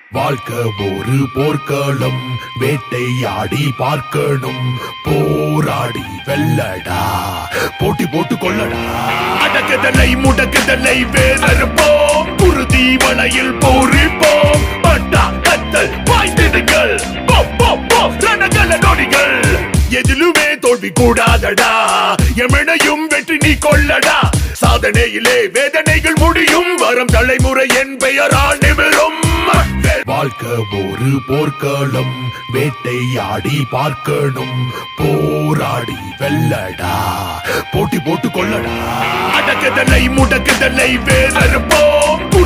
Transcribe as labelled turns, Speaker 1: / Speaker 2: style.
Speaker 1: வாழ்க்கை ஒரு போர்க்களம் வேட்டையாடி பார்க்கணும் போராடி வெல்லடா போட்டி போட்டு கொள்ளடா அடக்குதலை முடக்குதலை வேறறுப்போம் குருதி வலையில் போரிப்போம் பட்டா கத்தல் பாய்ந்திடுங்கள் போ போ போ ரணகல நொடிகள் எதிலுமே தோல்வி கூடாதடா எமனையும் வெற்றி நீ கொள்ளடா சாதனையிலே வேதனைகள் முடியும் வரும் தலைமுறை என் பெயரால் நிமிரும் வாழ்க்கை ஒரு போர்க்களம் வேட்டையாடி பார்க்கணும் போராடி வெல்லடா போட்டி போட்டு கொள்ளடா அடக்குதலை முடக்குதலை வேறறுப்போம்